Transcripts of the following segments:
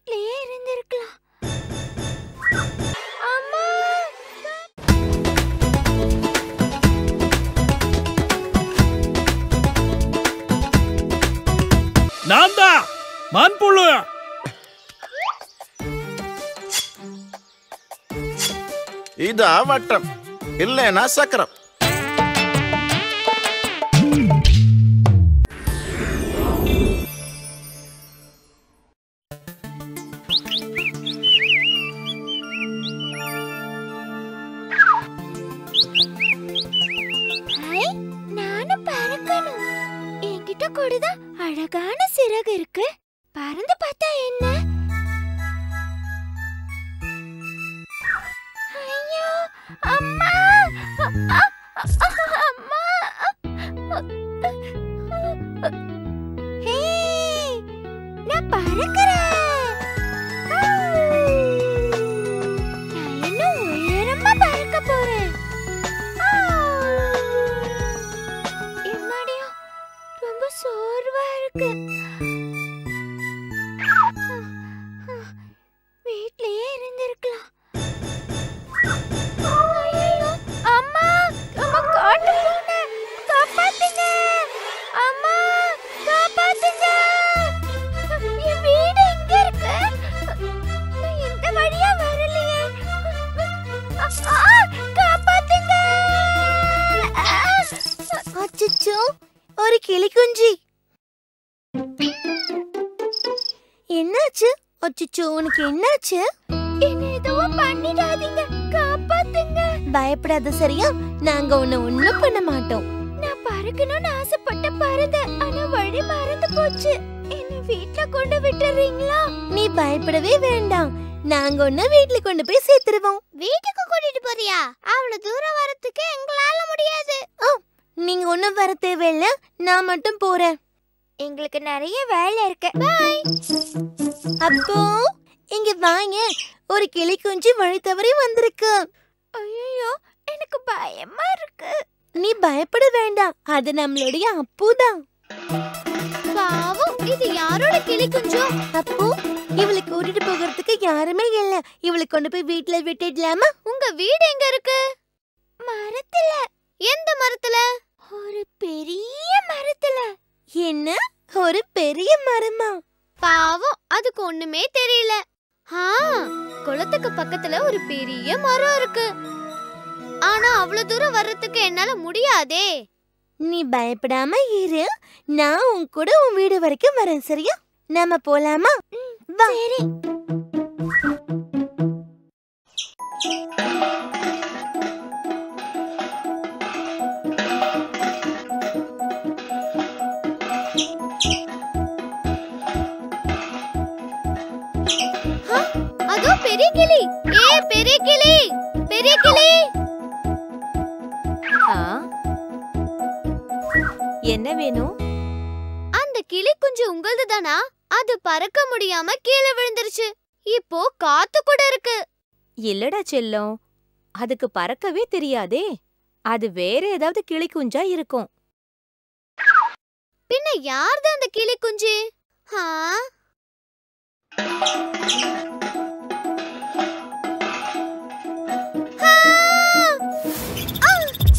வீட்லயே இருந்திருக்கலாம் அம்மா நான் தான் மண்புழு இதா வட்டம் இல்லைன்னா சக்கரம் ஐ நானும் பறக்கணும் என்கிட்ட கூடதான் அழகான சிறகு இருக்கு பறந்து பார்த்தா என்ன ஐயோ அம்மா அ- அ- அ- அம்மா ஹே நான் பறக்கிறேன் நான் இன்னும் உயரமா பறக்க போறேன் எம்மாடியோ ரொம்ப சோர்வா இருக்கு வீட்லயே இருந்திருக்கலாம் ஐயையோ, அம்மா அம்மா காட்டு பூனை காப்பாத்துங்க அம்மா காப்பாத்துங்க என் வீடு எங்க இருக்கு நான் இந்த வழியா வரலையே ஆ, காப்பாத்துங்க அச்சச்சோ ஒரு கிளி குஞ்சி என்னாச்சு அச்சச்சோ உனக்கு என்னாச்சு என்ன எதுவும் பண்ணிடாதீங்க காப்பாத்துங்க பயப்படாத சரியா நாங்க உன்னை ஒண்ணும் பண்ண மாட்டோம் நான் பறக்கணும்னு ஆசைப்பட்ட பறந்தேன் ஆனா வழி மறந்து போச்சு என்ன வீட்ல கொண்டு விட்டுறீங்களா நீ பயப்படவே வேண்டாம் நாங்க உன்னை வீட்ல கொண்டு போய் சேர்த்துருவோம் வீட்டுக்கு கூட்டிட்டு போறியா அவ்வளவு தூரம் வரதுக்கு எங்களால முடியாது நீங்க ஒண்ணும் வர தேவையில்ல நான் மட்டும் போறேன் எங்களுக்கு நிறைய வேலை இருக்கு பாய் அப்போ இங்க வாங்க ஒரு கிளி குஞ்சு வழி தவறி வந்திருக்கு ஐயோ எனக்கு பயமா இருக்கு நீ பயப்பட வேண்டாம் அது நம்மளுடைய அப்புதான் பாவம் இது யாரோட கிளி குஞ்சம் அப்போ இவளை கூட்டிட்டு போகிறதுக்கு யாருமே இல்ல இவளை கொண்டு போய் வீட்ல விட்டுடலாமா உங்க வீடு எங்க இருக்கு மரத்துல எந்த மரத்துல ஒரு பெரிய மரத்துல என்ன ஒரு பெரிய மரமா பாவம் அதுக்கு ஒண்ணுமே தெரியல ஆ குளத்துக்கு பக்கத்துல ஒரு பெரிய மரம் இருக்கு ஆனா அவ்வளவு தூரம் வர்றதுக்கு என்னால முடியாதே நீ பயப்படாம இரு நான் உன் கூட உன் வீடு வரைக்கும் வரேன் சரியா நாம போலாமா வா சரி ஆ, அதோ பெரிய கிளி ஏ பெரிய கிளி பெரிய கிளி என்ன வேணும் அந்த கிளி குஞ்சு உங்களது தானா அது பறக்க முடியாம கீழே விழுந்துருச்சு இப்போ காத்து கூட இருக்கு இல்லடா செல்லம் அதுக்கு பறக்கவே தெரியாதே அது வேற ஏதாவது கிளி குஞ்சா இருக்கும் பின்ன யார்தான் அந்த கிளி குஞ்சு ஆ? ஆ! ஆ!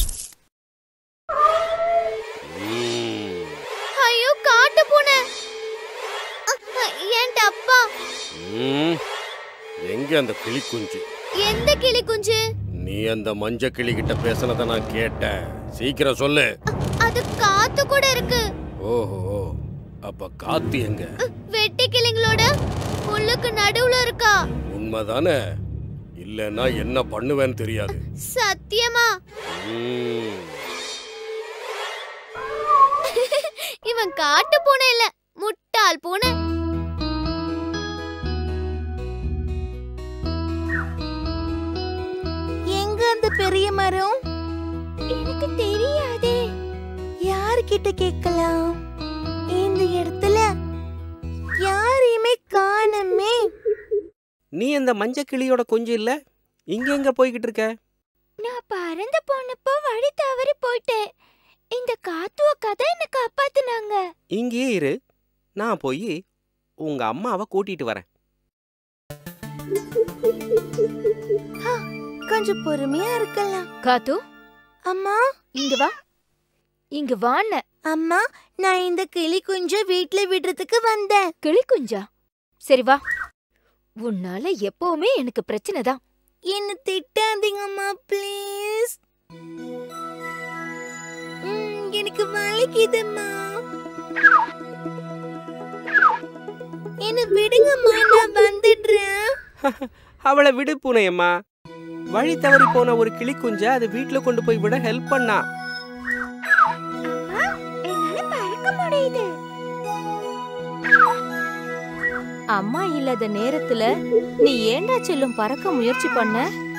ஐயோ காட்டு பூனை அ, ஏன்டா அப்பா ம், எங்க அந்த கிளி குஞ்சு எந்த கிளி குஞ்சு நீ அந்த மஞ்ச கிளி கிட்ட பேசினத நான் கேட்டேன் சீக்கிரம் சொல்லு அது காத்து கூட இருக்கு ஓஹோ அப்ப காத்து எங்க வெட்டி கிளிங்களோட புல்லுக்கு நடுவுல இருக்கா உண்மைதானே இல்லைன்னா என்ன பண்ணுவேன்னு தெரியாது சத்தியமா ம், இவன் காட்டு பூனை இல்ல முட்டாள் பூனை எங்க அந்த பெரிய மரம் எனக்கு தெரியாதே யார்கிட்ட கேட்கலாம் இந்த இடத்துல யாரையுமே காணமே நீ அந்த மஞ்ச கிளியோட கொஞ்சம் இல்ல இங்க எங்க போய்கிட்டு இருக்க நான் பறந்து போனப்போ வழி தவறி போயிட்டேன் இந்த காத்துவ கதை என்ன காப்பாத்துனாங்க இங்கேயே இரு நான் போய் உங்க அம்மாவை கூட்டிட்டு வரேன் ஆ, கொஞ்சம் பொறுமையா இருக்கலாம் காத்து அம்மா இங்க வா இங்க வாண்ண அம்மா நான் இந்த கிளி குஞ்ச வீட்ல விடுறதுக்கு வந்தேன் கிளி குஞ்சா சரி வா உன்னால எப்பவுமே எனக்கு பிரச்சனை தான் என்ன திட்டாதீங்கம்மா ப்ளீஸ் எனக்கு வலிக்குதும்மா என்ன விடுங்கம்மா நான் வந்துடுறேன் அவளை விடு பூனையம்மா வழி தவறி போன ஒரு கிளி குஞ்ச அதை வீட்டுல கொண்டு போய் விட ஹெல்ப் பண்ணா என்னால பறக்க முடியுது அம்மா இல்லாத நேரத்துல நீ ஏண்டா செல்லும் பறக்க முயற்சி பண்ண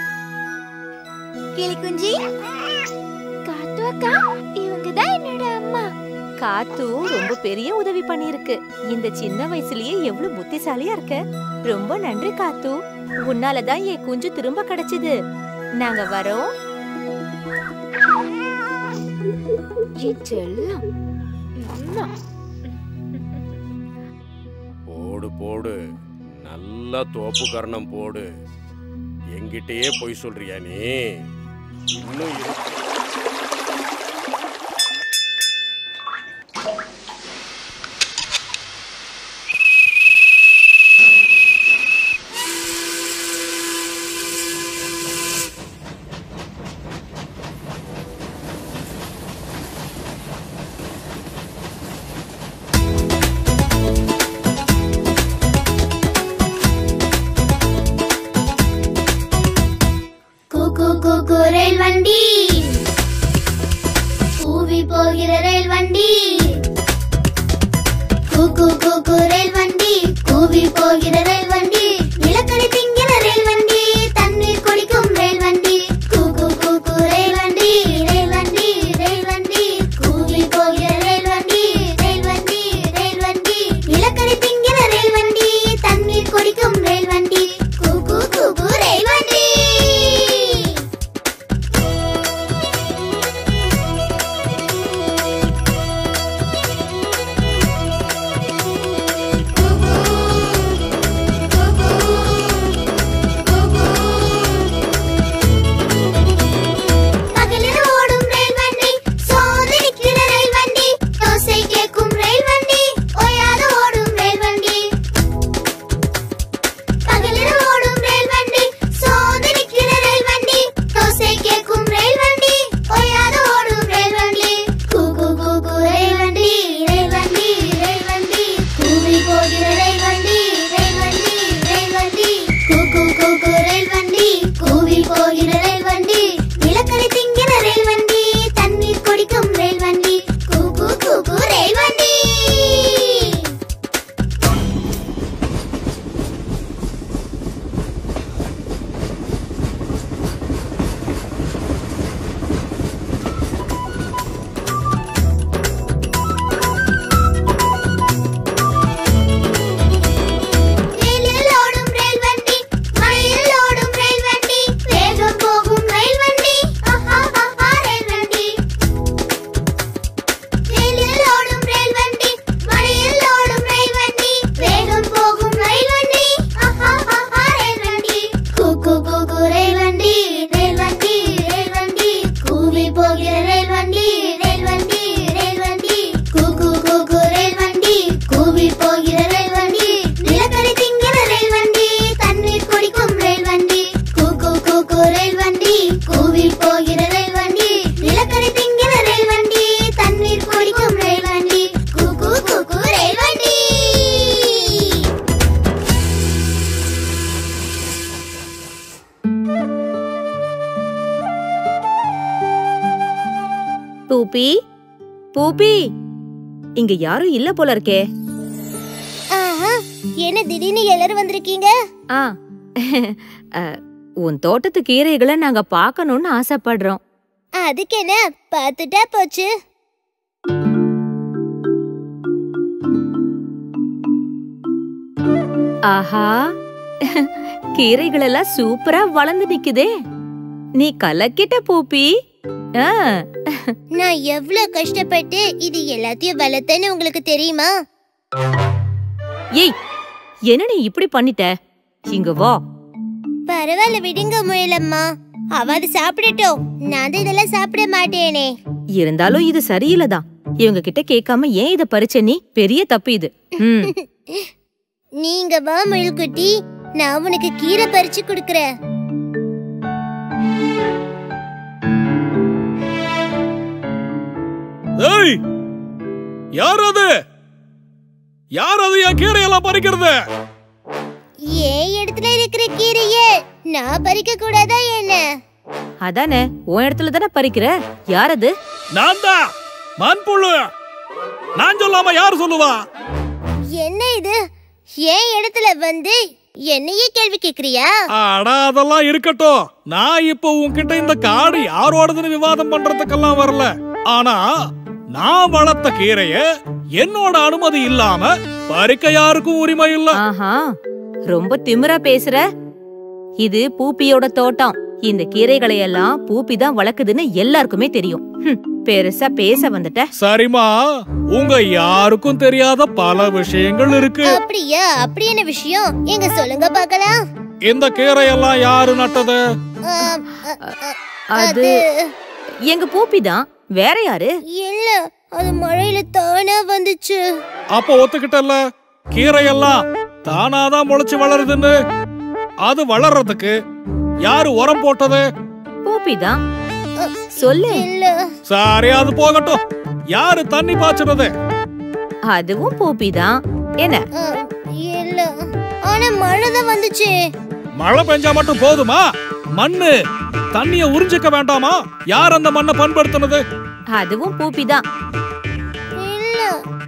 கிளி குஞ்சி காத்து அக்கா இவங்க தான் என்னோட அம்மா காத்து ரொம்ப பெரிய உதவி பண்ணிருக்கு இந்த சின்ன வயசுலயே எவ்வளவு புத்திசாலியா இருக்க ரொம்ப நன்றி காத்து உன்னாலதான் என் குஞ்சு திரும்ப கிடைச்சது நாங்க வரோம் என் செல்லம் அம்மா. போடு போடு நல்லா தோப்பு கரணம் போடு என்கிட்டயே பொய் சொல்றியா நீ இன்னும் இருக்கு. கூக்கு கூக்கு ரயில் வண்டி கூவி போகிற ரயில் வண்டி கூக்கு கூக்கு ரயில் வண்டி கூவி போகிற ரயில் வண்டி நிலக்கரி திங்கிற ரயில் வண்டி தண்ணீர் குடிக்கும் ரயில் வண்டி கூக்கு கூக்கு ரயில் வண்டி ரயில் வண்டி ரயில் வண்டி கூவி போகிற ரயில் வண்டி ரயில் வண்டி ரயில் வண்டி நிலக்கரி திங்கிற ரயில் வண்டி தண்ணீர் குடிக்கும் ரயில் வண்டி கூக்கு கூக்கு ரயில் வண்டி பகலில் ஓடும் ரயில் வண்டி சோர்ந்து நிற்கிற ரயில் வண்டி ஓசை கேட்கும் ரயில் வண்டி ஓயாது ஓடும் ரயில் வண்டி பகலில் ஓடும் ரயில் வண்டி சோர்ந்து நிற்கிற ரயில் வண்டி ஓசை கேட்கும் ரயில் வண்டி ஓயாது ஓடும் ரயில் வண்டி கூகு கூகு ரயில் வண்டி ரயில் வண்டி ரயில் வண்டி கூவி போகிற ரயில் வண்டி ரயில் வண்டி ரயில் வண்டி கூகு கூகு ரயில் வண்டி கூவி போகிற ரயில் வண்டி நிலக்கரி திங்கிற ரயில் வண்டி தண்ணீர் குடிக்கும் ரயில் வண்டி கூகு கூகு ரயில் வண்டி ரயிலில் ஓடும் ரயில் வண்டி மழையில் ஓடும் ரயில் வண்டி வேகம் போகும் ரயில் வண்டி ஆஹா ஆஹா ரயில் வண்டி ரயிலில் ஓடும் ரயில் வண்டி மழையில் ஓடும் ரயில் வண்டி வேகம் போகும் ரயில் வண்டி ஆஹா ஆஹா ரயில் வண்டி கூக்கு கூக்கு ரயில் வண்டி ரயில் வண்டி ரயில் வண்டி கூவி போகிற ரயில் வண்டி ரயில் வண்டி ரயில் வண்டி கூக்கு கூக்கு ரயில் வண்டி கூவி போகிற ரயில் வண்டி நிலக்கரி திங்கிற ரயில் வண்டி தண்ணீர் குடிக்கும் ரயில் வண்டி கூக்கு கூக்கு ரயில் வண்டி கூவி போகிற ரயில் வண்டி நிலக்கரி திங்கிற ரயில் வண்டி தண்ணீர் குடிக்கும் ரயில் வண்டி கூக்கு கூக்கு ரயில் வண்டி பூபி பூபி இங்க யாரும் இல்ல போல இருக்கே ஆஹா என்ன திடீர்னு எல்லாரும் வந்திருக்கீங்க ஆ அ, உன் தோட்டத்து கீரைகளை நாங்க பார்க்கணும்னு ஆசைப்படுறோம் அதுக்கு என்ன பார்த்துட்டா போச்சு ஆஹா கீரைகள் எல்லாம் சூப்பரா வளர்ந்து நிக்குதே நீ கலக்கிட்ட பூப்பி ஆ, நான் எவ்வளவு கஷ்டப்பட்டு இது எல்லாத்தையும் வளர்த்தேன்னு உங்களுக்கு தெரியுமா ஏய் என்ன நீ இப்படி பண்ணிட்ட இங்க வா பரவாயில்ல விடுங்க முயலம்மா அவ அதை சாப்பிடட்டும் நான் தான் இதெல்லாம் சாப்பிட மாட்டேனே இருந்தாலும் இது சரியில்லைதான் இவங்க கிட்ட கேட்காம ஏன் இத பறிச்ச நீ பெரிய தப்பு இது ம் நீங்க வா முயல்குட்டி நான் உனக்கு கீரை பறிச்சு கொடுக்கறேன் ஏய் யார் அது யார் அது என் கீரையெல்லாம் பறிக்கிறது ஏன் இடத்துல இருக்கிற கீரையே நான் பறிக்க கூடாதா என்ன அதானே உன் இடத்துல தானே பறிக்கிற யார் அது நான் தான் மண்புழு நான் சொல்லாம யார் சொல்லுவா என்ன இது ஏன் இடத்துல வந்து என்னையே கேள்வி கேக்குறியா அடா அதெல்லாம் இருக்கட்டும் நான் இப்போ உன்கிட்ட இந்த காடு யாரோடதுன்னு விவாதம் பண்றதுக்கெல்லாம் வரல ஆனா நான் வளர்த்த கீரைய என்னோட அனுமதி இல்லாம பறிக்க யாருக்கும் உரிமை இல்ல ஆஹா ரொம்ப திமிரா பேசுற இது பூப்பியோட தோட்டம் இந்த கீரைகளை எல்லாம் பூப்பி தான் வளர்க்குதுன்னு எல்லாருக்குமே தெரியும் ஹம், பெருசா பேச வந்துட்ட சரிமா உங்க யாருக்கும் தெரியாத பல விஷயங்கள் இருக்கு அப்படியா அப்படி என்ன விஷயம் எங்க சொல்லுங்க பார்க்கலாம் இந்த கீரையெல்லாம் யாரு நட்டது ஆம், அ- அ- அது எங்க பூப்பி தான் வேற யாரு இல்ல அது மழையில தானா வந்துச்சு அப்ப ஒத்துக்கிட்டல்ல கீரையெல்லாம் தானாதான் முளைச்சு வளருதுன்னு அது வளர்றதுக்கு யாரு உரம் போட்டது பூப்பி தான் சொல்லு இல்ல சரி அது போகட்டும் யாரு தண்ணி பாய்ச்சுறது அதுவும் பூப்பி தான் என்ன ஆ, இல்ல ஆனா மழை தான் வந்துச்சு மழை பெஞ்சா மட்டும் போதுமா மண்ணு தண்ணிய உறிஞ்சிக்க வேண்டாமா யார் அந்த மண்ணை பண்படுத்தினது அதுவும் பூப்பி தான் இல்ல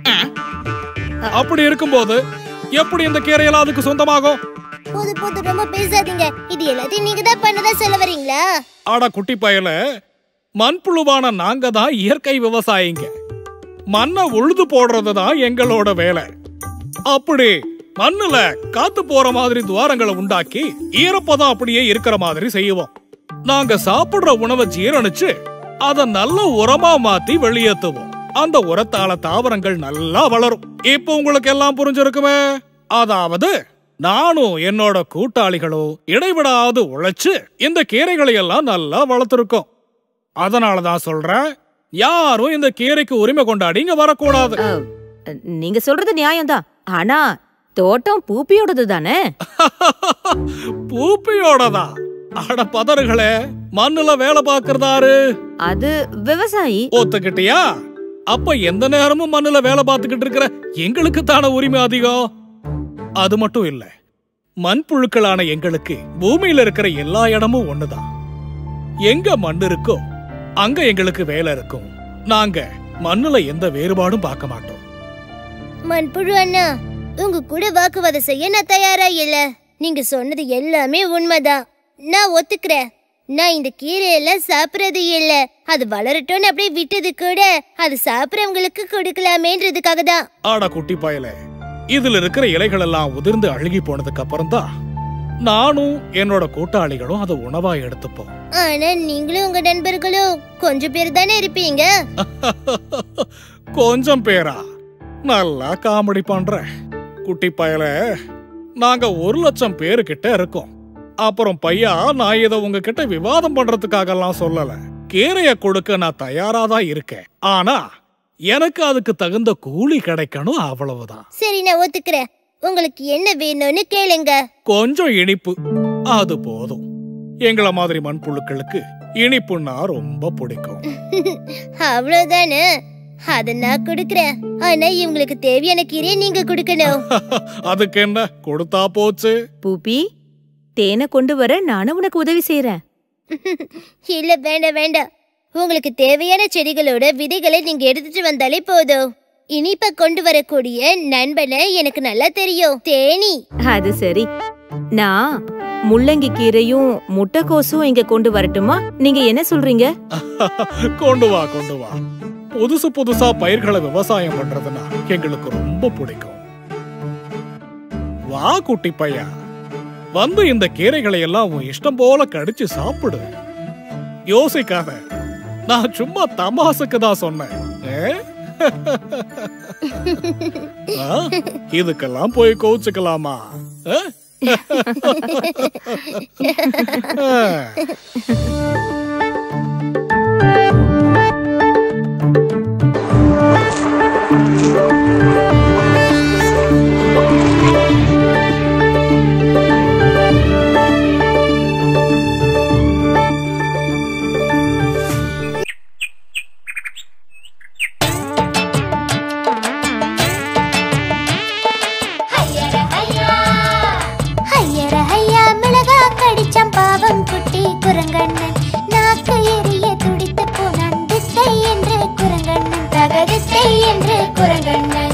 அப்படி இருக்கும்போது எப்படி இந்த கீரையெல்லாம் அதுக்கு சொந்தமாகும் போது போது ரொம்ப பேசாதீங்க இது எல்லாத்தையும் நீங்க தான் பண்ணதா சொல்ல வரீங்களா ஆடா குட்டி பயல மண்புழுவான நாங்க தான் இயற்கை விவசாயிங்க மண்ணை உழுது போடுறது தான் எங்களோட வேலை அப்படி மண்ணுல காத்து போற மாதிரி துவாரங்களை உண்டாக்கி ஈரப்பதம் அப்படியே இருக்கிற மாதிரி செய்வோம் நாங்க சாப்பிடுற உணவை ஜீரணிச்சு அத நல்ல உரமா மாத்தி வெளியேத்துவோம் அந்த உரத்தால தாவரங்கள் நல்லா வளரும் இப்போ உங்களுக்கு எல்லாம் புரிஞ்சிருக்குமே அதாவது நானும் என்னோட கூட்டாளிகளும் இடைவிடாது உழைச்சு இந்த கீரைகளை எல்லாம் நல்லா வளர்த்துருக்கோம் அதனாலதான் சொல்றேன் யாரும் இந்த கீரைக்கு உரிமை கொண்டாடி இங்க வரக்கூடாது அஹ், நீங்க சொல்றது நியாயம்தான் ஆனா தோட்டம் பூப்பியோடது தானே பூப்பியோடதா அட பதறுகளே மண்ணுல வேலை பாக்குறதாரு அது விவசாயி ஒத்துக்கிட்டியா அப்ப எந்த நேரமும் மண்ணுல வேலை பார்த்துக்கிட்டு இருக்கிற எங்களுக்கு தான உரிமை அதிகம் அது மட்டும் இல்ல மண்புழுக்களான எங்களுக்கு பூமியில இருக்கிற எல்லா இடமும் ஒண்ணுதான் எங்க மண் இருக்கோ அங்க எங்களுக்கு வேலை இருக்கும் நாங்க மண்ணுல எந்த வேறுபாடும் பார்க்க மாட்டோம் மண்புழு அண்ணா உங்க கூட வாக்குவாதம் செய்ய நான் தயாரா இல்ல நீங்க சொன்னது எல்லாமே உண்மைதான் நான் ஒத்துக்கிறேன் நான் இந்த கீரையெல்லாம் சாப்பிடுறது இல்ல அது வளரட்டும்னு அப்படியே விட்டது கூட அது சாப்பிடறவங்களுக்கு கொடுக்கலாமேன்றதுக்காக தான் ஆடா குட்டி பயல இதுல இருக்கிற இலைகள் எல்லாம் உதிர்ந்து அழுகி போனதுக்கு அப்புறம் தான் நானும் என்னோட கூட்டாளிகளும் அதை உணவா எடுத்துப்போம் ஆனா நீங்களும் உங்க நண்பர்களும் கொஞ்சம் பேர் தானே இருப்பீங்க கொஞ்சம் பேரா நல்லா காமெடி பண்ற குட்டி பயல நாங்க ஒரு லட்சம் பேரு கிட்ட இருக்கோம் அப்புறம் பையா நான் இத உங்ககிட்ட விவாதம் பண்றதுக்காக எல்லாம் சொல்லல கீரைய கொடுக்க நான் தயாரா தான் இருக்கேன் ஆனா எனக்கு அதுக்கு தகுந்த கூலி கிடைக்கணும் அவ்வளவுதான் சரி நான் ஒத்துக்கிறேன் உங்களுக்கு என்ன வேணும்னு கேளுங்க கொஞ்சம் இனிப்பு அது போதும் எங்களை மாதிரி மண்புழுக்களுக்கு இனிப்புன்னா ரொம்ப பிடிக்கும் அவ்வளவுதானே அத நான் கொடுக்கறேன் ஆனா இவங்களுக்கு தேவையான கீரையை நீங்க கொடுக்கணும் அதுக்கு என்ன கொடுத்தா போச்சு பூப்பி தேனை கொண்டு வர நானும் உனக்கு உதவி செய்யறேன் இல்ல வேண்டாம் வேண்டாம் உங்களுக்கு தேவையான செடிகளோட விதைகளை நீங்க எடுத்துட்டு வந்தாலே போதும் இனிப்ப கொண்டு வரக்கூடிய நண்பனை எனக்கு நல்லா தெரியும் தேனி அது சரி நான் முள்ளங்கி கீரையும் முட்டைக்கோசும் இங்க கொண்டு வரட்டுமா நீங்க என்ன சொல்றீங்க கொண்டு வா கொண்டு வா புதுசு புதுசா பயிர்களை விவசாயம் பண்றதுன்னா எங்களுக்கு ரொம்ப பிடிக்கும் வா குட்டி பையா வந்து இந்த கீரைகளை எல்லாம் உன் இஷ்டம் போல கடிச்சு சாப்பிடு யோசிக்காத நான் சும்மா தமாசுக்கு தான் சொன்னேன் ஏ? ஆ? இதுக்கெல்லாம் போய் கோச்சுக்கலாமா ஆ? ஹையர ஹையா ஹையர ஹையா மிளகா கடிச்சான் பாவம் குட்டி குரங்கண்ணன் நாக்கு எரிய துடித்து போனான் தித்தை என்று குரங்கண்ணன் தகதித்தை என்று குரங்கண்ணன்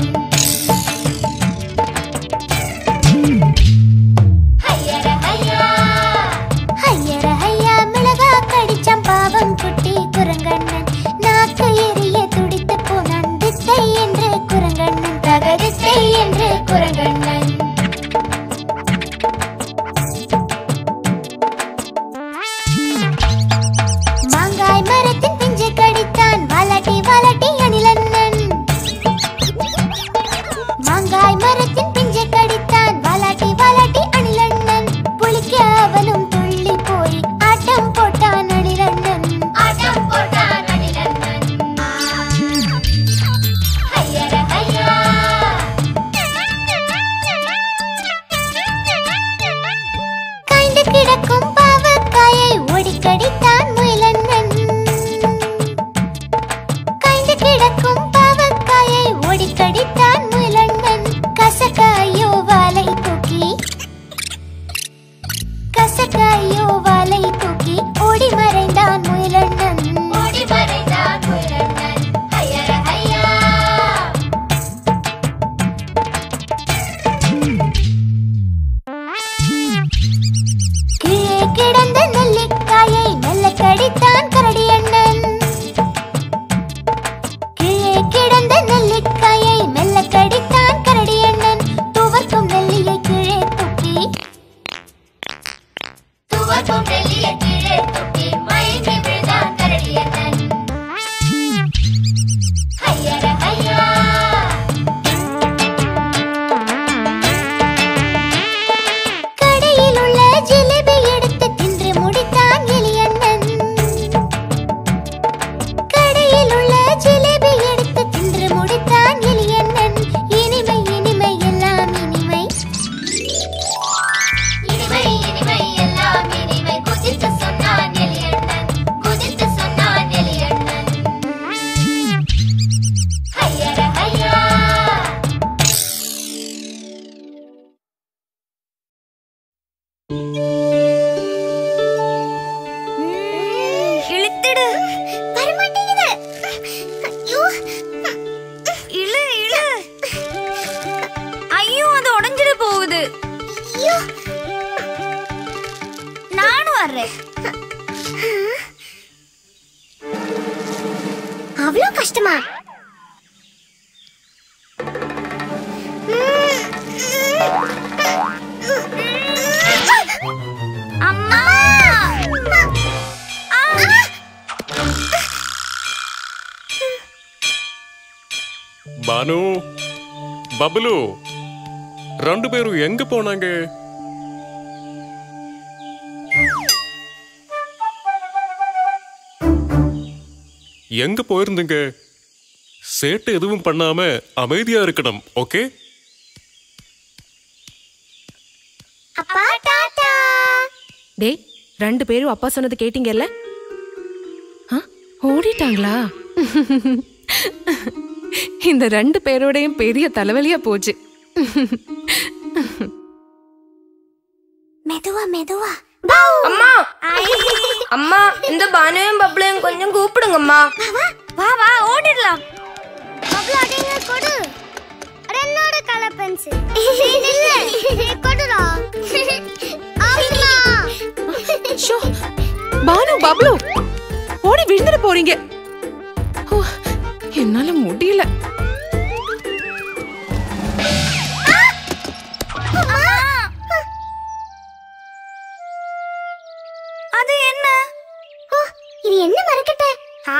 ஹையர ஹையா ஹையர ஹையா மிளகா கடிச்சான் பாவம் குட்டி குரங்கண்ணன் நாக்கு எரிய துடித்து போனான் தித்தை என்று குரங்கண்ணன் தகதித்தை என்று குரங்கண்ணன் மாங்காய் மரத்தின் பிஞ்சை கடித்தான் வாலாட்டி வாலாட்டி அணிலண்ணன் மாங்காய் மரத்தின் பிஞ்சை கடித்தான் வாலாட்டி வாலாட்டி அணிலண்ணன் புளிக்க அவனும் துள்ளி போய் ஆட்டம் போட்டான் அணிலண்ணன் ஆட்டம் போட்டான் அணிலண்ணன் ஹையர ஹையா காய்ந்து கிடக்கும் பாவக்காயை ஓடிக்கடித்தான் முயலண்ணன் காய்ந்து கிடக்கும் பாவக்காயை ஓடிக்கடித்தான் முயலண்ணன் கசக்காயோ வாலை தூக்கி கசக்காயோ வாலை தூக்கி ஓடி மறைந்தான் முயலண்ணன் ஓடி மறைந்தான் முயலண்ணன் ஹையர ஹையா கீழே கிடந்த நெல்லிக்காயை மெல்ல கடித்தான் கரடி அண்ணன் கீழே கிடந்த நெல்லிக்காயை மெல்ல கடித்தான் கரடி அண்ணன் துவர்க்கும் நெல்லியை கீழே துப்பி துவர்க்கும் நெல்லியை கீழே துப்பி மயங்கி விழுந்தான் கரடி அண்ணன் ஹையர ஹையா கடையில் உள்ள ஜிலேபி எடுத்து தின்று முடித்தான் எலியண்ணன் கடையில் உள்ள ஜிலேபி எடுத்து தின்று முடித்தான் எலியண்ணன் இனிமை இனிமை எல்லாம் இனிமை இனிமை இனிமை எல்லாம் இனிமை குதித்து சொன்னான் எலியண்ணன் குதித்து சொன்னான் எலியண்ணன் ஹையர ஹையா இழுத்துடு வரமாட்டேங்குது ஐயோ இழு இழு ஐயோ அது உடைஞ்சிட போகுது ஐயோ நானும் வர்றேன் அவ்வளோ கஷ்டமா அம்மா பானு பபுலு ரெண்டு பேரும் எங்க போனாங்க எங்க போயிருந்தீங்க சேட்டு எதுவும் பண்ணாம அமைதியா இருக்கணும் ஓகே அப்பா டாடா டேய் ரெண்டு பேரும் அப்பா சொன்னது கேட்டீங்கல்ல ஆ, ஓடிட்டாங்களா இந்த ரெண்டு பேரோடையும் பெரிய தலைவலியா போச்சு மெதுவா மெதுவா அம்மா அம்மா இந்த பானுவையும் பப்ளையும் கொஞ்சம் கூப்பிடுங்கம்மா வா வா ஓடிடலாம் பப்ளு அடிங்க கொடு அட என்னோட கலர் பென்சில் கொடுடா ஆமா ஷோ பானு பப்ளு ஓடி விழுந்துட போறீங்க ஓ, என்னால முடியல அது என்ன ஓ, இது என்ன மறக்கட்ட ஆ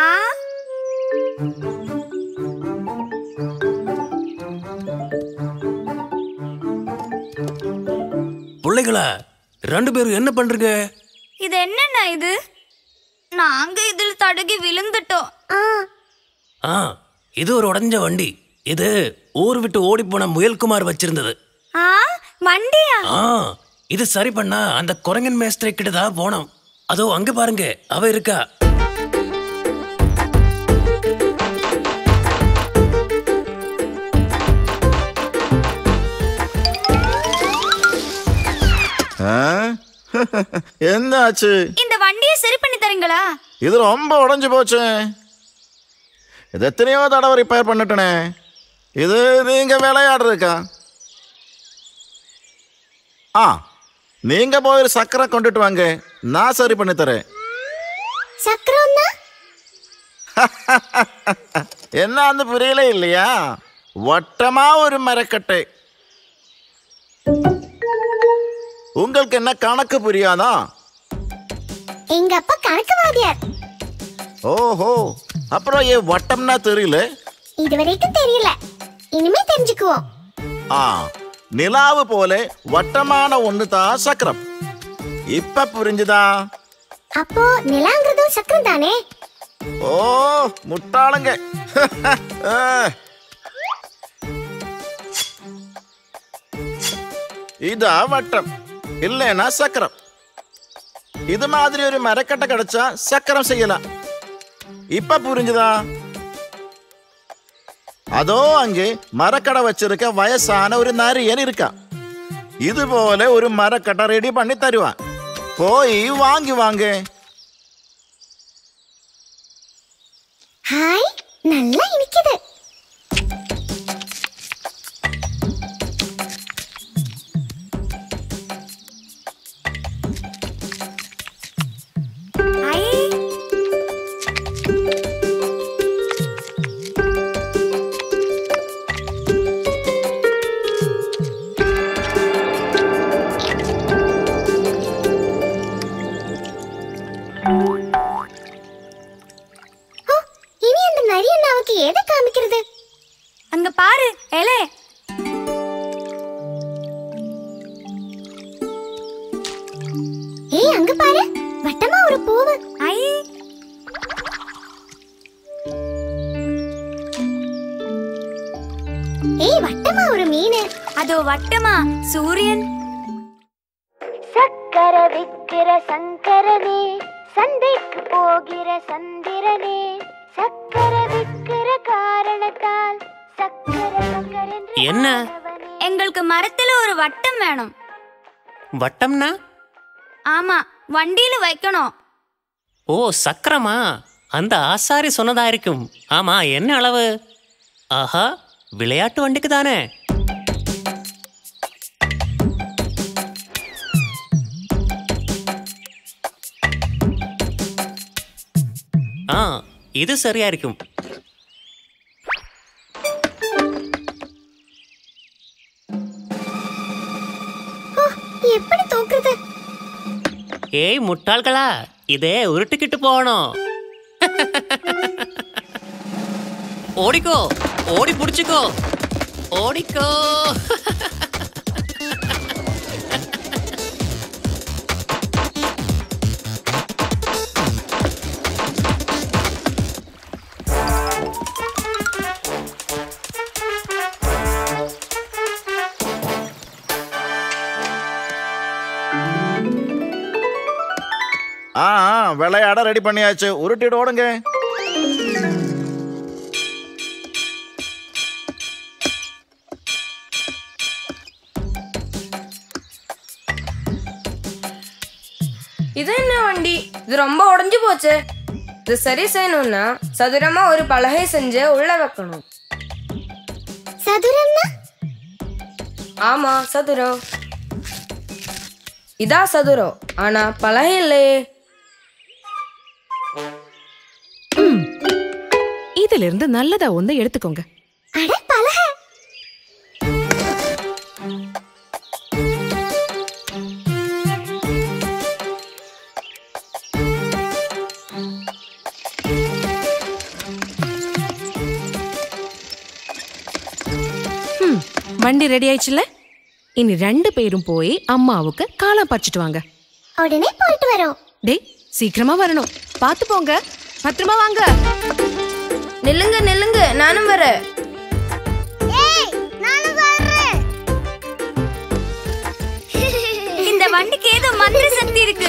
புள்ள பிள்ளைகளா ரெண்டு பேரும் என்ன பண்றீங்க இது என்னண்ணா இது நாங்க இதில் தடுகி விழுந்துட்டோம் ஆ இது ஒரு உடஞ்ச வண்டி இது ஊர் விட்டு ஓடி போன முயல்குமார் வச்சிருந்தது ஆ வண்டியா ஆ இது சரி பண்ணா அந்த குரங்கன் மேஸ்திரி கிட்ட தான் போனோம் அதோ அங்க பாருங்க அவ இருக்கா ஆ? என்னாச்சு இந்த வண்டியை சரி பண்ணி தரீங்களா இது ரொம்ப உடைஞ்சு போச்சு இது எத்தனையோ தடவை ரிப்பேர் பண்ணிட்டனே இது நீங்க விளையாடுறதுக்கா ஆ நீங்க போய் ஒரு சக்கரை கொண்டுட்டு வாங்க நான் சரி பண்ணி தரேன் சக்கரம்னா என்ன அந்த புரியல இல்லையா வட்டமா ஒரு மரக்கட்டை உங்களுக்கு என்ன கணக்கு புரியாதா எங்க அப்பா கணக்குவாதியார் ஓஹோ அப்புறம் ஏன் வட்டம்னா தெரியல இது வரைக்கும் தெரியல இனிமே தெரிஞ்சுக்குவோம் ஆ நிலாவு போல வட்டமான ஒன்று தான் சக்கரம் இப்ப புரிஞ்சுதா அப்போ நிலாங்கிறதும் சக்கரம் தானே ஓ முட்டாளுங்க ஆ. இதா வட்டம் இல்லைன்னா சக்கரம் இது மாதிரி ஒரு மரக்கட்டை கிடைச்சா சக்கரம் செய்யலாம் இப்ப புரிஞ்சுதா அதோ அங்கே மரக்கடை வச்சிருக்க வயசான ஒரு நரியன் இருக்கா இது போல ஒரு மரக்கட்டை ரெடி பண்ணி தருவான் போய் வாங்கி வாங்க ஹாய் நல்லா இனிக்குது ஐ இனி அந்த நரியன் நமக்கு எதை காமிக்கிறது அங்க பாரு எலே ஏய் அங்க பாரு வட்டமா ஒரு பூவு ஐ ஏய் வட்டமா ஒரு மீன் அதோ வட்டமா சூரியன் சக்கர விக்கிற சங்கரனே சந்தைக்கு போகிற சந்திரனே சக்கர விக்கிற காரணத்தால் சக்கர சக்கர என்று என்ன எங்களுக்கு மரத்துல ஒரு வட்டம் வேணும் வட்டம்னா ஆமா வண்டியில வைக்கணும் ஓ சக்கரமா அந்த ஆசாரி சொன்னதா இருக்கும் ஆமா என்ன அளவு ஆஹா விளையாட்டு வண்டிக்கு தானே ஆ இது சரியா இருக்கும் எப்படி தூக்குறது ஏய் முட்டாள்களா இதே உருட்டுக்கிட்டு போகணும் ஓடிக்கோ ஓடி புடிச்சுக்கோ ஓடிக்கோ ஆ ஆ, விளையாட ரெடி பண்ணியாச்சு உருட்டிட்டு ஓடுங்க இது என்ன வண்டி இது ரொம்ப உடைஞ்சு போச்சு இது சரி செய்யணும்னா சதுரமா ஒரு பலகை செஞ்சு உள்ள வைக்கணும் சதுரம்னா ஆமா சதுரம் இதா சதுரம் ஆனா பலகை இல்லையே இதுல இருந்து நல்லதா ஒண்ணு எடுத்துக்கோங்க அட பலக ம், வண்டி ரெடி ஆயிடுச்சுல இனி ரெண்டு பேரும் போய் அம்மாவுக்கு காலம் பறிச்சிட்டு வாங்க உடனே போயிட்டு வரோம் டேய் சீக்கிரமா வரணும் பார்த்து போங்க பத்திரமா வாங்க நில்லுங்க நில்லுங்க நானும் வரேன் ஏய் நானும் வர்றேன் இந்த வண்டிக்கு ஏதோ மந்திர சக்தி இருக்கு